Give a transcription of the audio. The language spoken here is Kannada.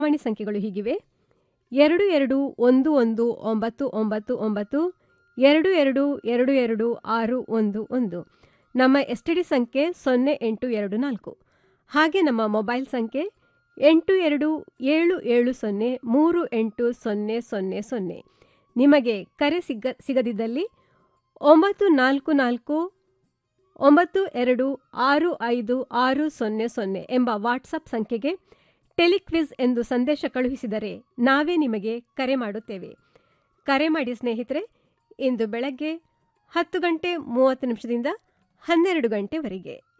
ದೂರವಾಣಿ ಸಂಖ್ಯೆಗಳು ಹೀಗಿವೆ ಎರಡು ಎರಡು ಒಂದು ಒಂದು ಒಂಬತ್ತು ಒಂಬತ್ತು ಒಂಬತ್ತು ಎರಡು ಎರಡು ಎರಡು ಎರಡು ಆರು ಒಂದು ಒಂದು ನಮ್ಮ ಎಸ್ ಟಿ ಡಿ ಸಂಖ್ಯೆ ಸೊನ್ನೆ ಎಂಟು ಎರಡು ನಾಲ್ಕು ಹಾಗೆ ನಮ್ಮ ಮೊಬೈಲ್ ಸಂಖ್ಯೆ ಎಂಟು ಎರಡು ಏಳು ಏಳು ಸೊನ್ನೆ ಮೂರು ಎಂಟು ಸೊನ್ನೆ ಸೊನ್ನೆ ಸೊನ್ನೆ ನಿಮಗೆ ಕರೆ ಸಿಗ ಸಿಗದಿದ್ದಲ್ಲಿ ಒಂಬತ್ತು ನಾಲ್ಕು ನಾಲ್ಕು ಒಂಬತ್ತು ಎರಡು ಆರು ಐದು ಆರು ಸೊನ್ನೆ ಸೊನ್ನೆ ಎಂಬ ವಾಟ್ಸಪ್ ಸಂಖ್ಯೆಗೆ ಟೆಲಿಕ್ವಿಸ್ ಎಂದು ಸಂದೇಶ ಕಳುಹಿಸಿದರೆ ನಾವೇ ನಿಮಗೆ ಕರೆ ಮಾಡುತ್ತೇವೆ ಕರೆ ಮಾಡಿ ಸ್ನೇಹಿತರೆ ಇಂದು ಬೆಳಗ್ಗೆ ಹತ್ತು ಗಂಟೆ ಮೂವತ್ತು ನಿಮಿಷದಿಂದ ಹನ್ನೆರಡು ಗಂಟೆವರೆಗೆ